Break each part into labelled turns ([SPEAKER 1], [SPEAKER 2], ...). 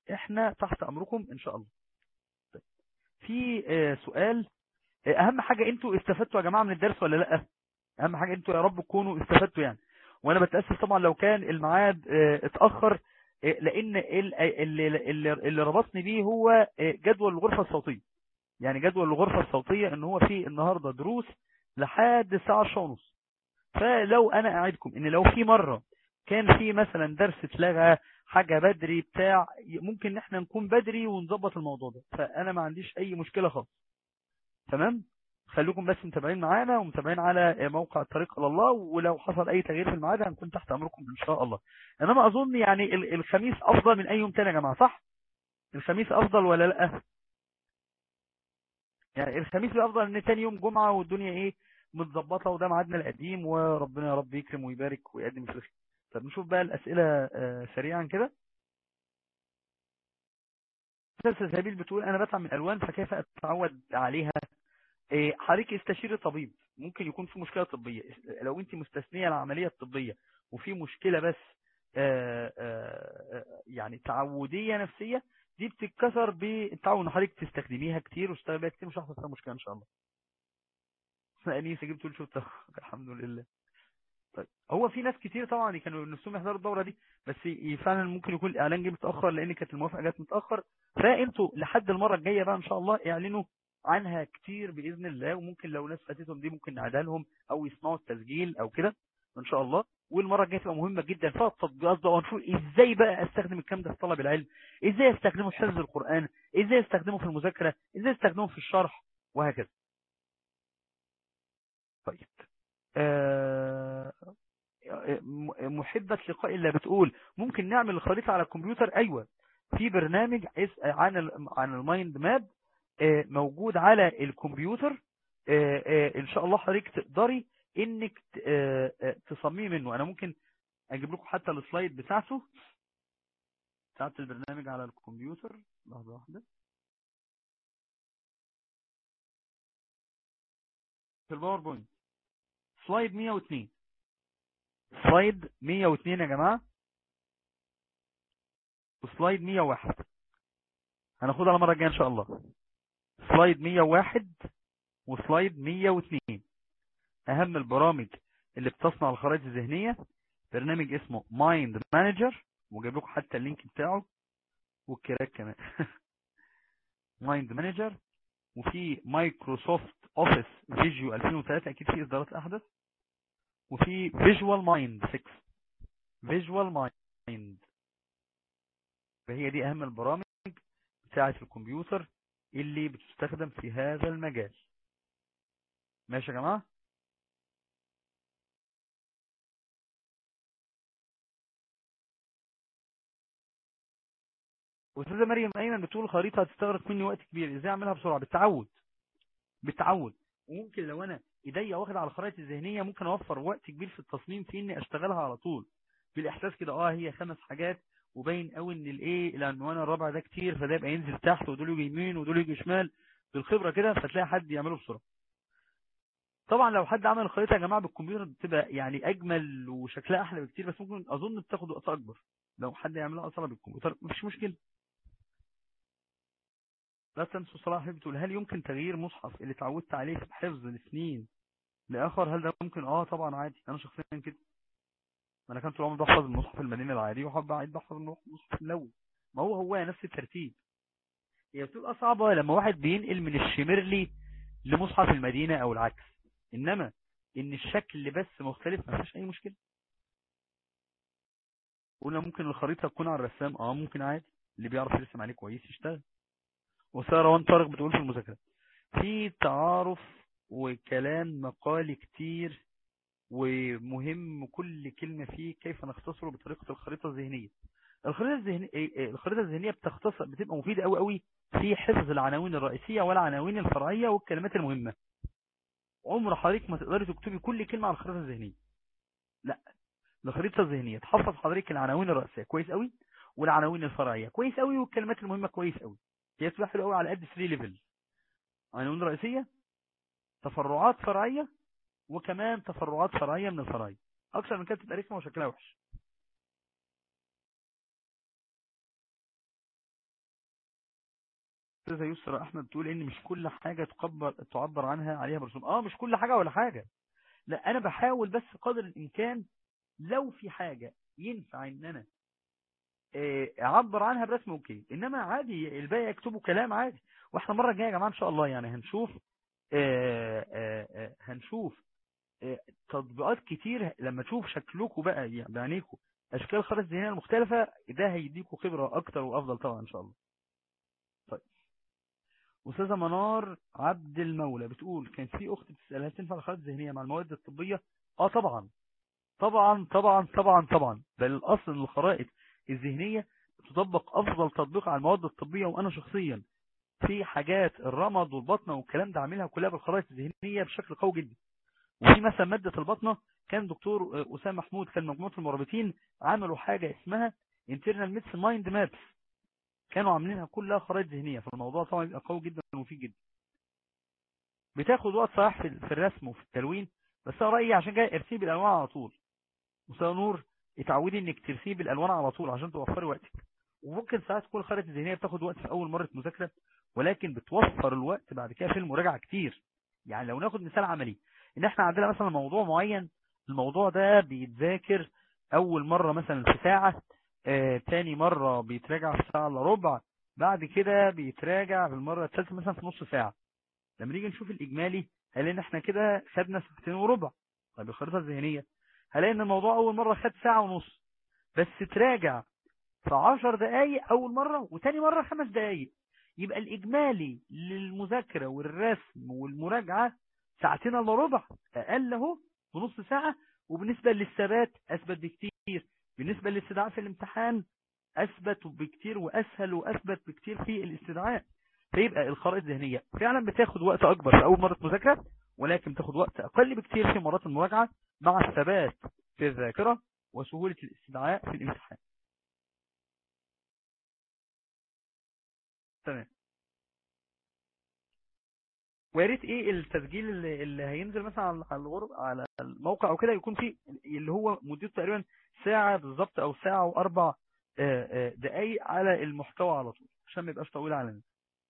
[SPEAKER 1] احنا تحت امركم ان شاء الله طيب. في آه، سؤال آه، اهم حاجة انتوا استفدتوا يا جماعة من الدرس ولا لا اهم حاجة انتوا يا رب تكونوا استفدتوا يعني وانا بتأسف طبعا لو كان الميعاد آه، اتأخر آه، لان ال- اللي, اللي, اللي ربطني بيه هو آه، جدول الغرفة الصوتية يعني جدول الغرفة الصوتية ان هو في النهاردة دروس لحد الساعة 10 ونص فلو انا اعدكم ان لو في مرة كان في مثلا درس اتلغى حاجة بدري بتاع ممكن ان احنا نكون بدري ونظبط الموضوع ده فانا ما عنديش اي مشكلة خالص تمام خليكم بس متابعين معانا ومتابعين على موقع الطريق الى الله ولو حصل اي تغيير في الميعاد هنكون تحت امركم ان شاء الله انما اظن يعني ال- الخميس افضل من اي يوم تاني يا جماعة صح الخميس افضل ولا لا يعني الخميس بقى افضل ان تاني يوم جمعة والدنيا ايه متظبطة وده ميعادنا القديم وربنا يا رب يكرم ويبارك ويقدم في الخير طب نشوف بقى الاسئلة آه، سريعا كده أستاذ سبيل بتقول أنا بتعب من الألوان فكيف أتعود عليها إيه، حضرتك استشيري طبيب ممكن يكون في مشكلة طبية لو أنت مستثنية العملية الطبية وفي مشكلة بس آه، آه، آه، يعني تعودية نفسية دي بتتكسر بالتعود ان حضرتك تستخدميها كتير وتشتغلي كتير مش هيحصل فيها مشكلة إن شاء الله اسمها أنيسة جبت تقول شو الحمد لله طيب هو في ناس كتير طبعا كانوا نفسهم يحضروا الدورة دي بس فعلا ممكن يكون الإعلان جه متأخر لأن كانت الموافقة جت متأخر فأنتوا لحد المرة الجاية بقى إن شاء الله اعلنوا عنها كتير بإذن الله وممكن لو ناس فاتتهم دي ممكن نعدها لهم أو يسمعوا التسجيل أو كده إن شاء الله والمرة الجاية تبقى مهمة جدا فيها التطبيقات بقى ونشوف إزاي بقى أستخدم الكلام ده في طلب العلم إزاي أستخدمه في حفظ القرآن إزاي أستخدمه في المذاكرة إزاي أستخدمه في الشرح وهكذا طيب آه محبة لقاء الله بتقول ممكن نعمل الخريطة على الكمبيوتر ايوه في برنامج اس- عن ال عن المايند ماب آه، موجود على الكمبيوتر آه، آه، ان شاء الله حضرتك تقدري انك ت- آه، آه، تصممي منه انا ممكن اجيب لكم حتى السلايد بتاعته بتاعت البرنامج على الكمبيوتر لحظة واحدة في الباوربوينت سلايد 102 سلايد 102 يا جماعة وسلايد 101 هناخدها المرة الجاية ان شاء الله سلايد 101 وسلايد 102 اهم البرامج اللي بتصنع الخرائط الذهنية برنامج اسمه مايند مانجر وجايب لكم حتى اللينك بتاعه والكراك كمان مايند مانجر وفي مايكروسوفت اوفيس فيجيو 2003 اكيد في اصدارات احدث وفي فيجوال مايند 6 فيجوال مايند فهي دي اهم البرامج بتاعة الكمبيوتر اللي بتستخدم في هذا المجال ماشي يا جماعة أستاذة مريم أيمن بتقول الخريطة هتستغرق مني وقت كبير إزاي أعملها بسرعة بالتعود بالتعود وممكن لو أنا إيديا واخد على الخرائط الذهنية ممكن أوفر وقت كبير في التصميم في إني أشتغلها على طول بالإحساس كده أه هي خمس حاجات وباين قوي إن الإيه العنوان الرابع ده كتير فده يبقى ينزل تحت ودول يجي يمين ودول يجي شمال بالخبرة كده فتلاقي حد يعمله بسرعة طبعا لو حد عمل الخريطة يا جماعة بالكمبيوتر بتبقى يعني أجمل وشكلها أحلى بكتير بس ممكن أظن بتاخد وقت أكبر لو حد يعملها أصلا بالكمبيوتر مفيش مشكلة لا تنسوا صلاح بتقول هل يمكن تغيير مصحف اللي اتعودت عليه في الحفظ لسنين لآخر هل ده ممكن اه طبعا عادي انا شخصيا كده ما انا كنت طول عمري بحفظ المصحف المدني العادي وحب قاعد بحفظ المصحف الاول ما هو هو نفس الترتيب هي بتبقى صعبة لما واحد بينقل من الشمرلي لمصحف المدينة او العكس انما ان الشكل بس مختلف ما فيش اي مشكلة قلنا ممكن الخريطة تكون على الرسام اه ممكن عادي اللي بيعرف يرسم عليه كويس يشتغل وسارة وان طارق بتقول في المذاكرة في تعارف وكلام مقالي كتير ومهم كل كلمة فيه كيف نختصره بطريقة الخريطة الذهنية الخريطة الذهنية الخريطة الذهنية بتختصر بتبقى مفيدة قوي قوي في حفظ العناوين الرئيسية والعناوين الفرعية والكلمات المهمة عمر حضرتك ما تقدري تكتبي كل كلمة على الخريطة الذهنية لا الخريطة الذهنية تحفظ حضرتك العناوين الرئيسية كويس قوي والعناوين الفرعية كويس قوي والكلمات المهمة كويس قوي هي تبقى حلوه قوي على قد 3 ليفل عناوين رئيسية تفرعات فرعية وكمان تفرعات فرعية من الفرعية اكثر من كده تبقى رخمه وشكلها وحش استاذه يسرا احمد بتقول ان مش كل حاجه تعبر تعبر عنها عليها برسوم اه مش كل حاجه ولا حاجه لا انا بحاول بس قدر الامكان لو في حاجه ينفع ان انا اعبر عنها برسم اوكي انما عادي الباقي يكتبوا كلام عادي واحنا المره الجايه يا جماعه ان شاء الله يعني هنشوف آآ آآ هنشوف آآ تطبيقات كتير لما تشوف شكلكم بقى يعني بعينيكم اشكال الخرائط الذهنيه المختلفه ده هيديكم خبره اكتر وافضل طبعا ان شاء الله طيب استاذه منار عبد المولى بتقول كان في اخت بتسال هل تنفع الخرائط الذهنيه مع المواد الطبيه اه طبعا طبعا طبعا طبعا طبعا بل الاصل ان الخرائط الذهنية تطبق أفضل تطبيق على المواد الطبية وأنا شخصيا في حاجات الرمد والبطنة والكلام ده عاملها كلها بالخرائط الذهنية بشكل قوي جدا وفي مثلا مادة البطنة كان دكتور أسامة محمود كان مجموعة المرابطين عملوا حاجة اسمها internal medicine mind maps كانوا عاملينها كلها خرائط ذهنية فالموضوع طبعا يبقى قوي جدا ومفيد جدا بتاخد وقت صحيح في الرسم وفي التلوين بس انا رأيي عشان كده ارسيب الأنواع على طول أستاذ نور اتعودي انك ترسمي بالالوان على طول عشان توفري وقتك وممكن ساعات تكون الخرائط الذهنيه بتاخد وقت في اول مره مذاكره ولكن بتوفر الوقت بعد كده في المراجعه كتير يعني لو ناخد مثال عملي ان احنا عندنا مثلا موضوع معين الموضوع ده بيتذاكر اول مره مثلا في ساعه آه تاني مره بيتراجع في ساعه الا ربع بعد كده بيتراجع في المره الثالثه مثلا في نص ساعه لما نيجي نشوف الاجمالي هل ان احنا كده خدنا ساعتين وربع طيب الخريطه الذهنيه هلاقي ان الموضوع اول مرة خد ساعة ونص بس تراجع في عشر دقايق اول مرة وتاني مرة خمس دقايق يبقى الاجمالي للمذاكرة والرسم والمراجعة ساعتين الا ربع اقل اهو بنص ساعة وبالنسبة للثبات اثبت بكتير بالنسبة للاستدعاء في الامتحان اثبت بكتير واسهل واثبت بكتير في الاستدعاء فيبقى الخرائط الذهنية فعلا بتاخد وقت اكبر في اول مرة مذاكرة ولكن تاخد وقت اقل بكتير في مرات المراجعة مع الثبات في الذاكرة وسهولة الاستدعاء في الامتحان تمام وياريت ايه التسجيل اللي, اللي هينزل مثلا على الغرب على الموقع او كده يكون فيه اللي هو مدته تقريبا ساعة بالظبط او ساعة واربع دقايق على المحتوى على طول عشان ما يبقاش طويل علينا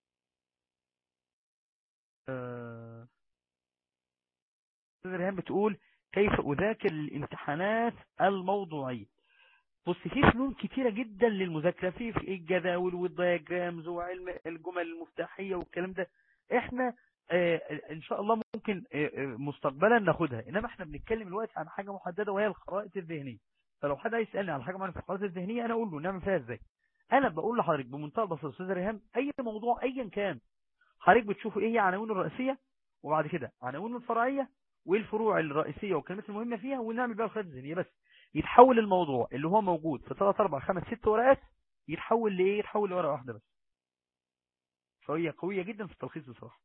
[SPEAKER 1] استاذ ريهام بتقول كيف أذاكر الامتحانات الموضوعية بص في فنون كتيرة جدا للمذاكرة في في الجداول والدياجرامز وعلم الجمل المفتاحية والكلام ده احنا اه ان شاء الله ممكن اه مستقبلا ناخدها انما احنا بنتكلم دلوقتي عن حاجة محددة وهي الخرائط الذهنية فلو حد يسألني عن حاجة معينة في الخرائط الذهنية انا اقول له نعمل فيها ازاي انا بقول لحضرتك بمنتهى البساطه استاذ ريهام اي موضوع ايا كان حضرتك بتشوفوا ايه هي عناوين الرئيسيه وبعد كده عناوين الفرعيه وايه الفروع الرئيسيه والكلمات المهمه فيها ونعمل بقى الخرائط الذهنيه بس يتحول الموضوع اللي هو موجود في 3 4 5 6 ورقات يتحول لايه يتحول لورقه واحده بس فهي قويه جدا في التلخيص بصراحه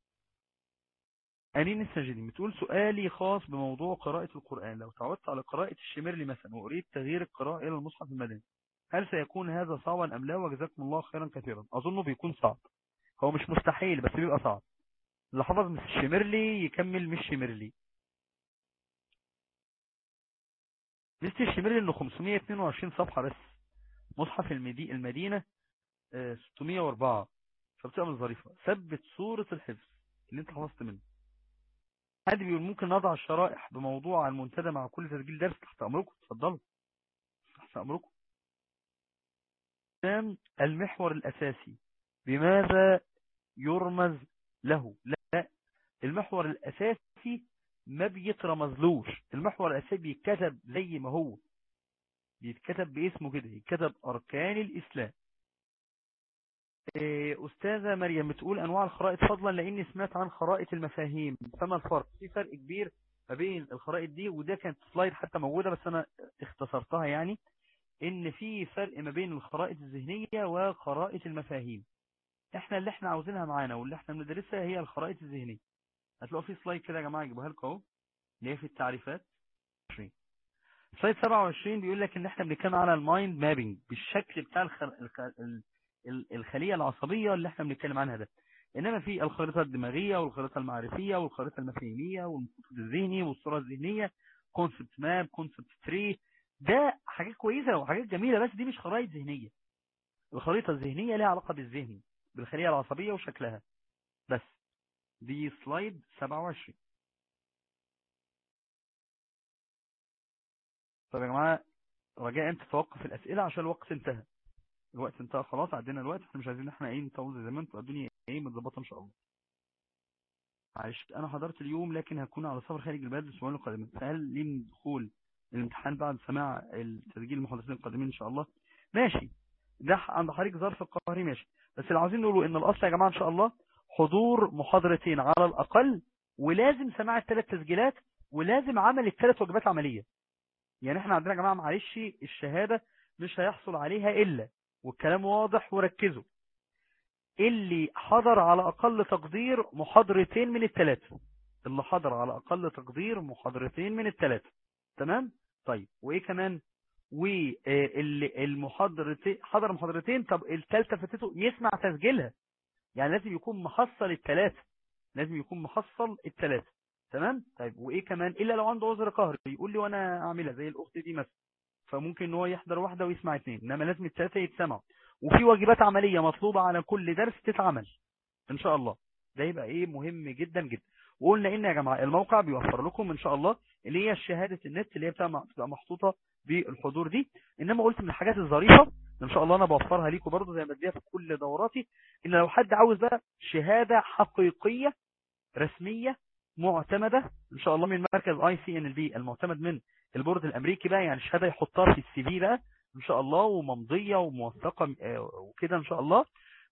[SPEAKER 1] أنين السجدين بتقول سؤالي خاص بموضوع قراءة القرآن لو تعودت على قراءة الشمرلي مثلا وأريد تغيير القراءة إلى المصحف المدني هل سيكون هذا صعبا أم لا وجزاكم الله خيرا كثيرا أظنه بيكون صعب هو مش مستحيل بس بيبقى صعب اللي حفظ مش شمرلي يكمل مش شمرلي لست الشمرلي انه 522 صفحة بس مصحف المدي... المدينة 604 فبتبقى من ظريفة ثبت صورة الحفظ اللي انت حفظت منه حد بيقول ممكن نضع الشرائح بموضوع المنتدى مع كل تسجيل درس تحت امركم اتفضلوا تحت امركم المحور الاساسي بماذا يرمز له لا المحور الاساسي ما بيترمزلوش المحور الاساسي بيتكتب زي ما هو بيتكتب باسمه كده يتكتب اركان الاسلام أستاذة مريم بتقول أنواع الخرائط فضلا لأني سمعت عن خرائط المفاهيم فما الفرق في فرق كبير ما بين الخرائط دي وده كانت سلايد حتى موجودة بس أنا اختصرتها يعني إن في فرق ما بين الخرائط الذهنية وخرائط المفاهيم احنا اللي احنا عاوزينها معانا واللي احنا بندرسها هي الخرائط الذهنية هتلاقوا في سلايد كده يا جماعة اجيبوها لكم اهو اللي هي في التعريفات 20 سلايد 27 بيقول لك ان احنا بنتكلم على المايند مابينج بالشكل بتاع الخر... الخلية العصبية اللي احنا بنتكلم عنها ده انما في الخريطة الدماغية والخريطة المعرفية والخريطة المفاهيمية والمخطط الذهني والصورة الذهنية كونسبت ماب كونسبت تري ده حاجات كويسة وحاجات جميلة بس دي مش خرائط ذهنية الخريطة الذهنية لها علاقة بالذهن بالخلية العصبية وشكلها بس دي سلايد 27 طب يا جماعة رجاء انت توقف الاسئلة عشان الوقت انتهى الوقت انتهى خلاص عدينا الوقت احنا مش عايزين احنا ايه نطول زي ما انتوا الدنيا ايه متظبطه ان شاء الله معلش انا حضرت اليوم لكن هكون على سفر خارج البلد الاسبوع القادم فهل لي من دخول الامتحان بعد سماع التسجيل المحاضرتين القادمين ان شاء الله ماشي ده عند حضرتك ظرف القهري ماشي بس اللي عاوزين نقوله ان الاصل يا جماعه ان شاء الله حضور محاضرتين على الاقل ولازم سماع الثلاث تسجيلات ولازم عمل الثلاث وجبات عمليه يعني احنا عندنا يا جماعه معلش الشهاده مش هيحصل عليها الا والكلام واضح وركزوا اللي حضر على اقل تقدير محاضرتين من الثلاثه اللي حضر على اقل تقدير محاضرتين من الثلاثه تمام طيب وايه كمان والمحاضرتين حضر محاضرتين طب الثالثه فاتته يسمع تسجيلها يعني لازم يكون محصل الثلاثه لازم يكون محصل الثلاثه تمام طيب وايه كمان الا لو عنده عذر قهري يقول لي وانا اعملها زي الاخت دي مثلا فممكن ان هو يحضر واحده ويسمع اثنين انما لازم الثلاثه يتسمعوا وفي واجبات عمليه مطلوبه على كل درس تتعمل ان شاء الله ده يبقى ايه مهم جدا جدا وقلنا ان يا جماعه الموقع بيوفر لكم ان شاء الله اللي هي شهاده النت اللي هي بتبقى محطوطه بالحضور دي انما قلت من الحاجات الظريفه ان شاء الله انا بوفرها ليكم برضه زي ما بديها في كل دوراتي ان لو حد عاوز بقى شهاده حقيقيه رسميه معتمده ان شاء الله من مركز اي سي ان بي المعتمد من البورد الامريكي بقى يعني شهاده يحطها في السي في بقى ان شاء الله وممضيه وموثقه وكده ان شاء الله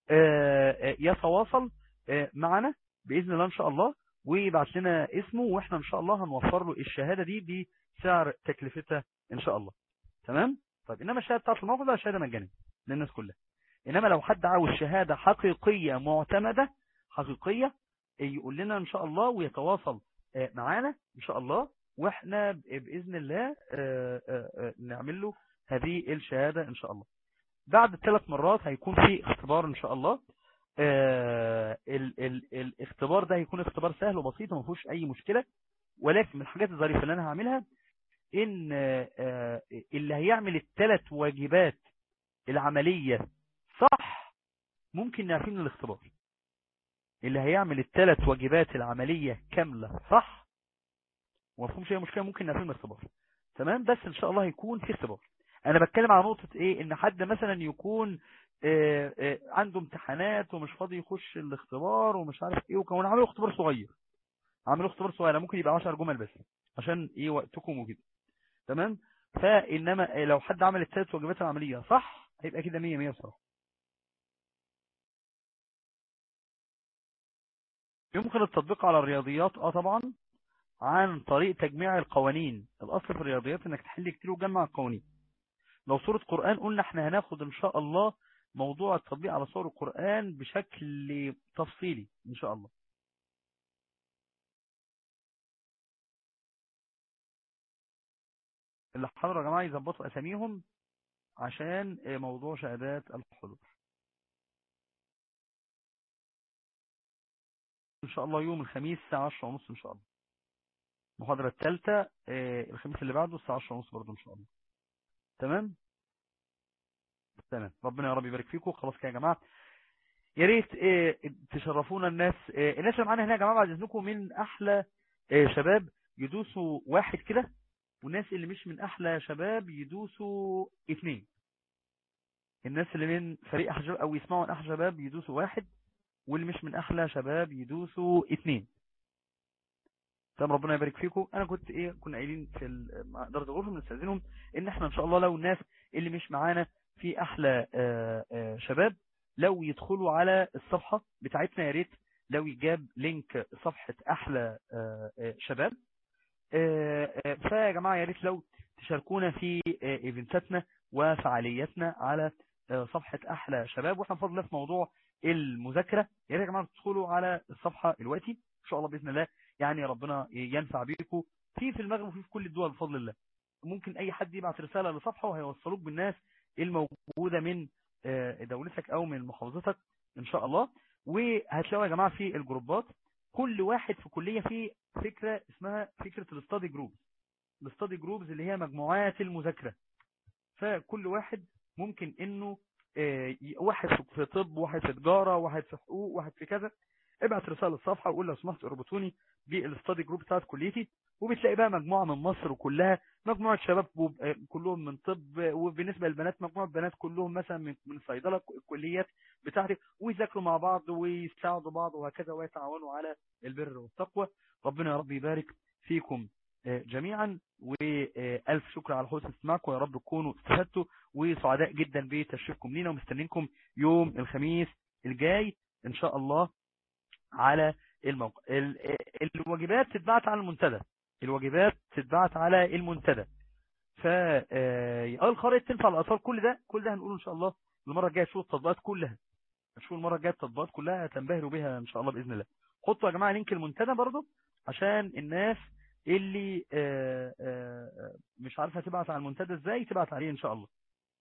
[SPEAKER 1] يتواصل معنا باذن الله ان شاء الله ويبعت لنا اسمه واحنا ان شاء الله هنوفر له الشهاده دي بسعر تكلفتها ان شاء الله تمام طيب انما الشهاده بتاعت الموقع ده شهاده مجانيه للناس كلها انما لو حد عاوز شهاده حقيقيه معتمده حقيقيه يقول لنا ان شاء الله ويتواصل معانا ان شاء الله واحنا باذن الله نعمل له هذه الشهاده ان شاء الله بعد الثلاث مرات هيكون في اختبار ان شاء الله ال ال الاختبار ده هيكون اختبار سهل وبسيط وما فيهوش اي مشكله ولكن من الحاجات الظريفه اللي انا هعملها ان اللي هيعمل الثلاث واجبات العمليه صح ممكن نعفيه من الاختبار اللي هيعمل الثلاث واجبات العملية كاملة صح ومفهوم شيء مشكلة ممكن نعمل اختبار تمام بس ان شاء الله هيكون في اختبار انا بتكلم على نقطة ايه ان حد مثلا يكون آآ آآ عنده امتحانات ومش فاضي يخش الاختبار ومش عارف ايه وكمان عامل اختبار صغير عامل اختبار صغير ممكن يبقى 10 جمل بس عشان ايه وقتكم وكده تمام فانما لو حد عمل الثلاث واجبات العملية صح هيبقى كده 100 100 بصراحه يمكن التطبيق على الرياضيات اه طبعا عن طريق تجميع القوانين الاصل في الرياضيات انك تحل كتير وتجمع القوانين لو سورة قرآن قلنا احنا هناخد ان شاء الله موضوع التطبيق على سور القرآن بشكل تفصيلي ان شاء الله اللي حضروا يا جماعة يظبطوا اساميهم عشان موضوع شهادات الحضور ان شاء الله يوم الخميس الساعة 10 ونص ان شاء الله المحاضرة الثالثة الخميس اللي بعده الساعة 10 ونص برضه ان شاء الله تمام تمام ربنا يا رب يبارك فيكم خلاص كده يا جماعة يا ريت تشرفونا الناس الناس اللي معانا هنا يا جماعة بعد اذنكم من احلى شباب يدوسوا واحد كده والناس اللي مش من احلى شباب يدوسوا اثنين الناس اللي من فريق احلى شباب او يسمعوا من احلى شباب يدوسوا واحد واللي مش من احلى شباب يدوسوا اثنين تمام ربنا يبارك فيكم انا كنت ايه كنا قايلين في اداره الغرفه بنستاذنهم ان احنا ان شاء الله لو الناس اللي مش معانا في احلى آآ آآ شباب لو يدخلوا على الصفحه بتاعتنا يا ريت لو يجاب لينك صفحه احلى آآ شباب فيا جماعه يا ريت لو تشاركونا في ايفنتاتنا وفعالياتنا على صفحه احلى شباب واحنا بفضل الله في موضوع المذاكره يا ريت يا جماعه تدخلوا على الصفحه دلوقتي ان شاء الله باذن الله يعني ربنا ينفع بيكم في في المغرب وفي في كل الدول بفضل الله ممكن اي حد يبعت رسالة لصفحة وهيوصلوك بالناس الموجودة من دولتك او من محافظتك ان شاء الله وهتلاقوا يا جماعة في الجروبات كل واحد في كلية فيه فكرة اسمها فكرة الاستادي جروب الاستادي جروبز اللي هي مجموعات المذاكرة فكل واحد ممكن انه آه، واحد في طب واحد في تجارة واحد في حقوق واحد في كذا ابعت رسالة للصفحة وقول لو سمحت اربطوني بالاستادي جروب بتاعت كليتي وبتلاقي بقى مجموعة من مصر كلها مجموعة شباب آه، كلهم من طب وبالنسبة للبنات مجموعة بنات كلهم مثلا من من صيدلة الكليات بتاعتي ويذاكروا مع بعض ويساعدوا بعض وهكذا ويتعاونوا على البر والتقوى ربنا يا رب يبارك فيكم آه، جميعا وألف شكر على حسن استماعكم ويا رب تكونوا استفدتوا وسعداء جدا بتشريفكم لينا ومستنينكم يوم الخميس الجاي إن شاء الله على الموقع ال- الواجبات تتبعت على المنتدى الواجبات تتبعت على المنتدى ف آه، الخرائط تنفع الاطفال كل ده كل ده هنقوله ان شاء الله المره الجايه شوف التطبيقات كلها شوف المره الجايه التطبيقات كلها تنبهروا بها ان شاء الله باذن الله حطوا يا جماعه لينك المنتدى برضو عشان الناس اللي آه، آه، آه، مش عارفه تبعت على المنتدى ازاي تبعت عليه ان شاء الله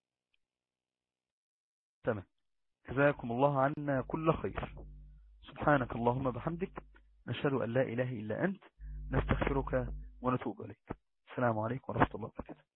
[SPEAKER 1] تمام جزاكم الله عنا كل خير سبحانك اللهم بحمدك نشهد أن لا إله إلا أنت نستغفرك ونتوب إليك السلام عليكم ورحمة الله وبركاته